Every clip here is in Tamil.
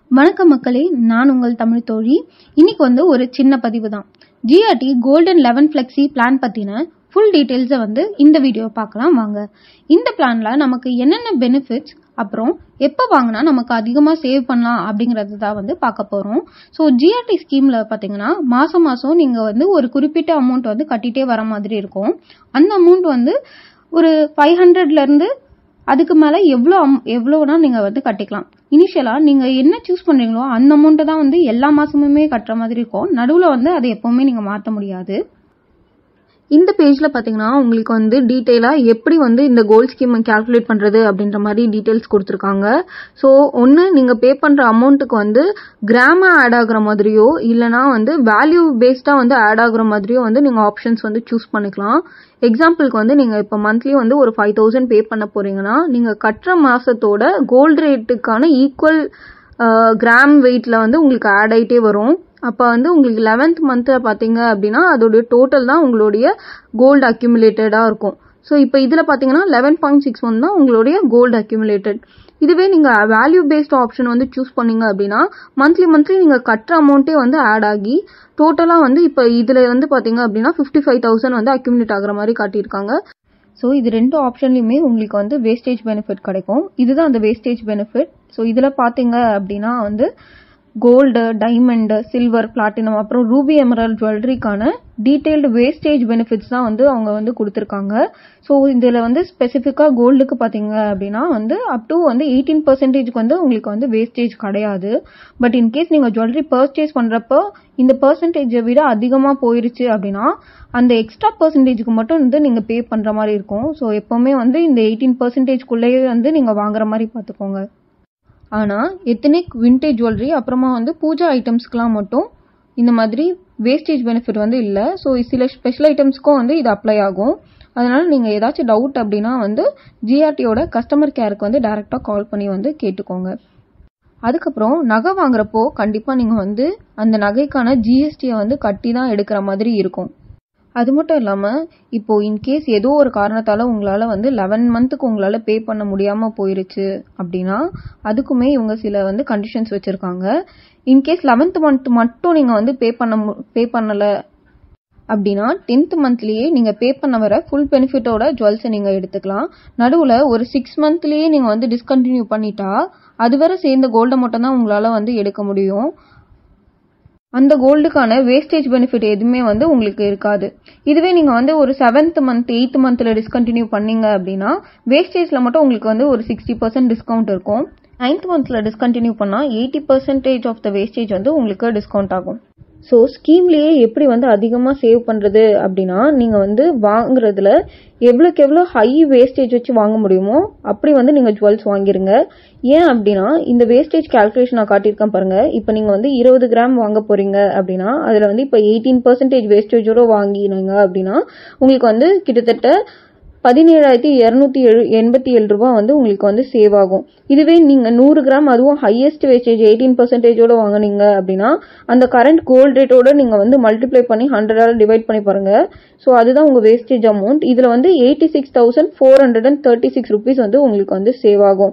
வணக்கம் மக்களே நான் உங்கள் தமிழ் தோழி இன்னைக்கு வந்து ஒரு சின்ன பதிவு தான் GRT golden eleven flexi plan பற்றின ஃபுல் டீட்டெயில்ஸை வந்து இந்த வீடியோ பார்க்கலாம் வாங்க இந்த பிளானில் நமக்கு என்னென்ன பெனிஃபிட்ஸ் அப்புறம் எப்போ வாங்கினா நமக்கு அதிகமாக சேவ் பண்ணலாம் அப்படிங்கிறது தான் வந்து பார்க்க போகிறோம் ஸோ ஜிஆர்டி ஸ்கீமில் பார்த்தீங்கன்னா மாதம் மாதம் நீங்கள் வந்து ஒரு குறிப்பிட்ட அமௌண்ட் வந்து கட்டிகிட்டே வர மாதிரி இருக்கும் அந்த அமௌண்ட் வந்து ஒரு ஃபைவ் ஹண்ட்ரட்லேருந்து அதுக்கு மேலே எவ்வளோ அம் எவ்வளோனா நீங்கள் வந்து கட்டிக்கலாம் இனிஷியலாக நீங்கள் என்ன சூஸ் பண்ணுறீங்களோ அந்த அமௌண்ட்டை தான் வந்து எல்லா மாதமுமே கட்டுற மாதிரி இருக்கும் நடுவில் வந்து அதை எப்போவுமே நீங்கள் மாற்ற முடியாது இந்த பேஜில் பார்த்தீங்கன்னா உங்களுக்கு வந்து டீட்டெயிலாக எப்படி வந்து இந்த கோல்ட் ஸ்கீம் கால்குலேட் பண்ணுறது அப்படின்ற மாதிரி டீட்டெயில்ஸ் கொடுத்துருக்காங்க ஸோ ஒன்று நீங்கள் பே பண்ணுற அமௌண்ட்டுக்கு வந்து கிராமாக ஆட் ஆகுற மாதிரியோ இல்லைனா வந்து வேல்யூ பேஸ்டாக வந்து ஆட் ஆகுற மாதிரியோ வந்து நீங்கள் ஆப்ஷன்ஸ் வந்து சூஸ் பண்ணிக்கலாம் எக்ஸாம்பிளுக்கு வந்து நீங்கள் இப்போ மந்த்லி வந்து ஒரு ஃபைவ் தௌசண்ட் பே பண்ண போகிறீங்கன்னா நீங்கள் கட்டுற மாதத்தோட கோல்டு ரேட்டுக்கான ஈக்குவல் கிராம் வெயிட்டில் வந்து உங்களுக்கு ஆட் ஆகிட்டே வரும் அப்போ வந்து உங்களுக்கு லெவன்த் மந்த்தில் பார்த்தீங்க அப்படின்னா அதோடைய டோட்டல் தான் உங்களுடைய கோல்டு அக்யூமுலேட்டடாக இருக்கும் ஸோ இப்போ இதில் பார்த்தீங்கன்னா லெவன் பாயிண்ட் சிக்ஸ் ஒன் தான் உங்களுடைய கோல்டு அக்யூமுலேட்டட் இதுவே நீங்கள் வேல்யூ பேஸ்ட் ஆப்ஷன் வந்து சூஸ் பண்ணீங்க அப்படின்னா மந்த்லி மந்த்லி நீங்கள் கட்டுற அமௌண்ட்டே வந்து ஆட் ஆகி டோட்டலாக வந்து இப்போ இதில் வந்து பார்த்தீங்க அப்படின்னா ஃபிஃப்டி ஃபைவ் தௌசண்ட் வந்து அக்யூமுலேட் ஆகிற மாதிரி காட்டியிருக்காங்க ஸோ இது ரெண்டு ஆப்ஷன்லையுமே உங்களுக்கு வந்து வேஸ்டேஜ் பெனிஃபிட் கிடைக்கும் இதுதான் அந்த வேஸ்டேஜ் பெனிஃபிட் ஸோ இதில் பார்த்தீங்க அப்படின்னா வந்து கோல்டு டைமண்டு சில்வர் பிளாட்டினம் அப்புறம் ரூபி எமரல் ஜுவல்லரிக்கான டீட்டெயில்டு வேஸ்டேஜ் பெனிஃபிட்ஸ் தான் வந்து அவங்க வந்து கொடுத்துருக்காங்க ஸோ இதில் வந்து ஸ்பெசிஃபிக்காக கோல்டுக்கு பார்த்தீங்க அப்படின்னா வந்து அப் டு வந்து எயிட்டீன் பர்சன்டேஜ்க்கு வந்து உங்களுக்கு வந்து வேஸ்டேஜ் கிடையாது பட் இன்கேஸ் நீங்கள் ஜுவல்லரி பர்ச்சேஸ் பண்ணுறப்போ இந்த பர்சன்டேஜை விட அதிகமாக போயிருச்சு அப்படின்னா அந்த எக்ஸ்ட்ரா பர்சன்டேஜுக்கு மட்டும் வந்து நீங்கள் பே பண்ணுற மாதிரி இருக்கும் ஸோ எப்போவுமே வந்து இந்த எயிட்டீன் பர்சன்டேஜ்குள்ளேயே வந்து நீங்கள் வாங்குற மாதிரி பார்த்துக்கோங்க ஆனால் எத்தனிக் விண்டேஜ் ஜுவல்லரி அப்புறமா வந்து பூஜா ஐட்டம்ஸ்க்கெலாம் மட்டும் இந்த மாதிரி வேஸ்டேஜ் பெனிஃபிட் வந்து இல்லை ஸோ சில ஸ்பெஷல் ஐட்டம்ஸ்க்கும் வந்து இது அப்ளை ஆகும் அதனால் நீங்கள் ஏதாச்சும் டவுட் அப்படின்னா வந்து ஜிஆர்டியோட கஸ்டமர் கேருக்கு வந்து டேரெக்டாக கால் பண்ணி வந்து கேட்டுக்கோங்க அதுக்கப்புறம் நகை வாங்குறப்போ கண்டிப்பாக நீங்கள் வந்து அந்த நகைக்கான ஜிஎஸ்டியை வந்து கட்டி தான் எடுக்கிற மாதிரி இருக்கும் அது மட்டும் இல்லாமல் இப்போது இன்கேஸ் ஏதோ ஒரு காரணத்தால் உங்களால் வந்து லெவன் மந்த்துக்கு உங்களால் பே பண்ண முடியாமல் போயிருச்சு அப்படின்னா அதுக்குமே இவங்க சில வந்து கண்டிஷன்ஸ் வச்சுருக்காங்க இன்கேஸ் லெவன்த் மந்த் மட்டும் நீங்கள் வந்து பே பண்ண பே பண்ணலை அப்படின்னா டென்த் மந்த்லேயே நீங்கள் பே பண்ண வர ஃபுல் பெனிஃபிட்டோட ஜுவல்ஸை நீங்கள் எடுத்துக்கலாம் நடுவில் ஒரு சிக்ஸ் மந்த்லேயே நீங்கள் வந்து டிஸ்கண்டினியூ பண்ணிட்டா அது வரை சேர்ந்த கோல்டை மட்டும் தான் உங்களால் வந்து எடுக்க முடியும் அந்த கோல்டுக்கான வேஸ்டேஜ் பெனிஃபிட் எதுவுமே வந்து உங்களுக்கு இருக்காது இதுவே நீங்கள் வந்து ஒரு செவன்த் மந்த் எயித் மந்த்தில் டிஸ்கண்டினியூ பண்ணீங்க அப்படின்னா வேஸ்டேஜில் மட்டும் உங்களுக்கு வந்து ஒரு சிக்ஸ்டி பர்சன்ட் டிஸ்கவுண்ட் இருக்கும் நைன்த் மந்த்தில் டிஸ்கண்டினியூ பண்ணால் eighty percentage of the wastage வந்து உங்களுக்கு டிஸ்கவுண்ட் ஆகும் ஸோ ஸ்கீம்லேயே எப்படி வந்து அதிகமாக சேவ் பண்ணுறது அப்படின்னா நீங்கள் வந்து வாங்குறதுல எவ்வளோக்கு எவ்வளோ ஹை வேஸ்டேஜ் வச்சு வாங்க முடியுமோ அப்படி வந்து நீங்கள் ஜுவல்ஸ் வாங்கிருங்க ஏன் அப்படின்னா இந்த வேஸ்டேஜ் கால்குலேஷன் நான் காட்டியிருக்கேன் பாருங்கள் இப்போ நீங்கள் வந்து இருபது கிராம் வாங்க போகிறீங்க அப்படின்னா அதில் வந்து இப்போ எயிட்டீன் பர்சன்டேஜ் வேஸ்டேஜோட வாங்கினீங்க அப்படின்னா உங்களுக்கு வந்து கிட்டத்தட்ட பதினேழாயிரத்தி இரநூத்தி எழு எண்பத்தி ஏழு ரூபா வந்து உங்களுக்கு வந்து சேவ் ஆகும் இதுவே நீங்கள் நூறு கிராம் அதுவும் ஹையஸ்ட் வேஸ்டேஜ் எயிட்டீன் பர்சன்டேஜோட வாங்கினீங்க அப்படின்னா அந்த கரண்ட் கோல்ட் ரேட்டோட நீங்கள் வந்து மல்டிப்ளை பண்ணி ஹண்ட்ரடால் டிவைட் பண்ணி பாருங்க ஸோ அதுதான் உங்கள் வேஸ்டேஜ் அமௌண்ட் இதில் வந்து eighty six thousand four hundred and thirty six rupees வந்து உங்களுக்கு வந்து சேவ் ஆகும்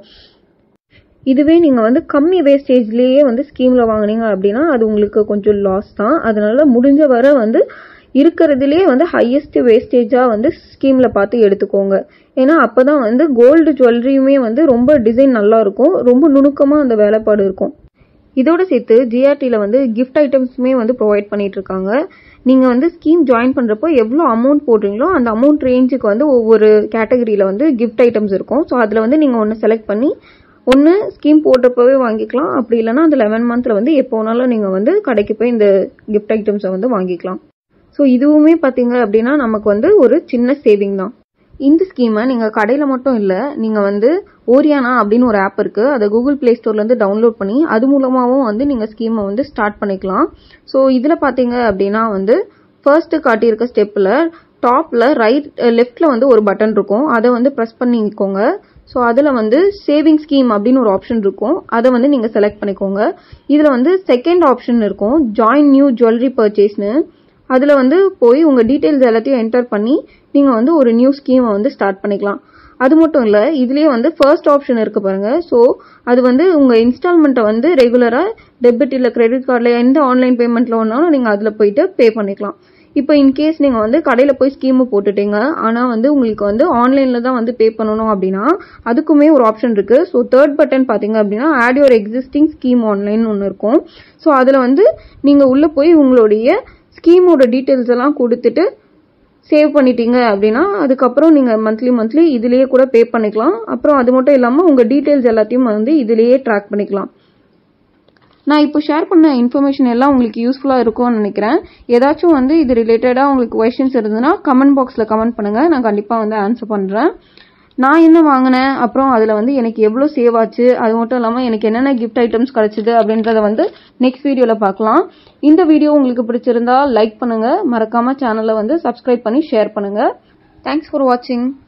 இதுவே நீங்கள் வந்து கம்மி வேஸ்டேஜ்லேயே வந்து ஸ்கீமில் வாங்கினீங்க அப்படின்னா அது உங்களுக்கு கொஞ்சம் லாஸ் தான் அதனால முடிஞ்ச வரை வந்து இருக்கிறதுலே வந்து ஹையஸ்ட் வேஸ்டேஜாக வந்து ஸ்கீமில் பார்த்து எடுத்துக்கோங்க ஏன்னா அப்போ தான் வந்து கோல்டு ஜுவல்லரியுமே வந்து ரொம்ப டிசைன் நல்லா இருக்கும் ரொம்ப நுணுக்கமாக அந்த வேலைப்பாடு இருக்கும் இதோட சேர்த்து ஜிஆர்டியில் வந்து கிஃப்ட் ஐட்டம்ஸுமே வந்து ப்ரொவைட் பண்ணிட்டு இருக்காங்க நீங்கள் வந்து ஸ்கீம் ஜாயின் பண்ணுறப்போ எவ்வளோ அமௌண்ட் போடுறீங்களோ அந்த அமௌண்ட் ரேஞ்சுக்கு வந்து ஒவ்வொரு கேட்டகரியில் வந்து கிஃப்ட் ஐட்டம்ஸ் இருக்கும் ஸோ அதில் வந்து நீங்கள் ஒன்று செலக்ட் பண்ணி ஒன்று ஸ்கீம் போட்டப்பவே வாங்கிக்கலாம் அப்படி இல்லைனா அந்த லெவன் மந்தில் வந்து எப்போ வேணாலும் நீங்கள் வந்து கடைக்கு போய் இந்த கிஃப்ட் ஐட்டம்ஸை வந்து வாங்கிக்கலாம் ஸோ இதுவுமே பார்த்தீங்க அப்படின்னா நமக்கு வந்து ஒரு சின்ன சேவிங் தான் இந்த ஸ்கீமை நீங்கள் கடையில் மட்டும் இல்லை நீங்கள் வந்து ஓரியானா அப்படின்னு ஒரு ஆப் இருக்குது அதை கூகுள் ப்ளே ஸ்டோர்லேருந்து டவுன்லோட் பண்ணி அது மூலமாகவும் வந்து நீங்கள் ஸ்கீமை வந்து ஸ்டார்ட் பண்ணிக்கலாம் ஸோ இதில் பார்த்தீங்க அப்படின்னா வந்து ஃபர்ஸ்ட்டு காட்டியிருக்க ஸ்டெப்பில் டாப்பில் ரைட் லெஃப்டில் வந்து ஒரு பட்டன் இருக்கும் அதை வந்து ப்ரெஸ் பண்ணிக்கோங்க ஸோ அதில் வந்து சேவிங் ஸ்கீம் அப்படின்னு ஒரு ஆப்ஷன் இருக்கும் அதை வந்து நீங்கள் செலக்ட் பண்ணிக்கோங்க இதில் வந்து செகண்ட் ஆப்ஷன் இருக்கும் ஜாயின் நியூ ஜுவல்லரி பர்ச்சேஸ்னு அதில் வந்து போய் உங்கள் டீட்டெயில்ஸ் எல்லாத்தையும் என்டர் பண்ணி நீங்கள் வந்து ஒரு நியூ ஸ்கீமை வந்து ஸ்டார்ட் பண்ணிக்கலாம் அது மட்டும் இல்லை இதுலேயே வந்து ஃபர்ஸ்ட் ஆப்ஷன் இருக்கு பாருங்க ஸோ அது வந்து உங்கள் இன்ஸ்டால்மெண்ட்டை வந்து ரெகுலராக டெபிட் இல்லை கிரெடிட் கார்டில் எந்த ஆன்லைன் பேமெண்ட்டில் ஒன்றாலும் நீங்கள் அதில் போயிட்டு பே பண்ணிக்கலாம் இப்போ இன்கேஸ் நீங்கள் வந்து கடையில் போய் ஸ்கீமு போட்டுட்டீங்க ஆனால் வந்து உங்களுக்கு வந்து ஆன்லைனில் தான் வந்து பே பண்ணணும் அப்படின்னா அதுக்குமே ஒரு ஆப்ஷன் இருக்குது ஸோ தேர்ட் பட்டன் பார்த்தீங்க அப்படின்னா add your existing scheme online ஒன்று இருக்கும் ஸோ அதில் வந்து நீங்கள் உள்ளே போய் உங்களுடைய ஸ்கீமோட டீட்டெயில்ஸ் எல்லாம் கொடுத்துட்டு சேவ் பண்ணிட்டீங்க அப்படின்னா அதுக்கப்புறம் நீங்கள் மந்த்லி மந்த்லி இதுலேயே கூட பே பண்ணிக்கலாம் அப்புறம் அது மட்டும் இல்லாமல் உங்கள் டீட்டெயில்ஸ் எல்லாத்தையும் வந்து இதுலேயே ட்ராக் பண்ணிக்கலாம் நான் இப்போ ஷேர் பண்ண இன்ஃபர்மேஷன் எல்லாம் உங்களுக்கு யூஸ்ஃபுல்லாக இருக்கும்னு நினைக்கிறேன் ஏதாச்சும் வந்து இது ரிலேட்டடாக உங்களுக்கு கொஷின்ஸ் இருந்ததுன்னா கமெண்ட் பாக்ஸில் கமெண்ட் பண்ணுங்கள் நான் கண்டிப்பாக வந்து ஆன்சர் பண்ணுறேன் நான் என்ன வாங்கினேன் அப்புறம் அதில் வந்து எனக்கு எவ்வளோ சேவ் ஆச்சு அது மட்டும் இல்லாமல் எனக்கு என்னென்ன கிஃப்ட் ஐட்டம்ஸ் கிடச்சிது அப்படின்றத வந்து நெக்ஸ்ட் வீடியோவில் பார்க்கலாம் இந்த வீடியோ உங்களுக்கு பிடிச்சிருந்தா லைக் பண்ணுங்கள் மறக்காமல் சேனலை வந்து சப்ஸ்கிரைப் பண்ணி ஷேர் பண்ணுங்கள் தேங்க்ஸ் ஃபார் வாட்சிங்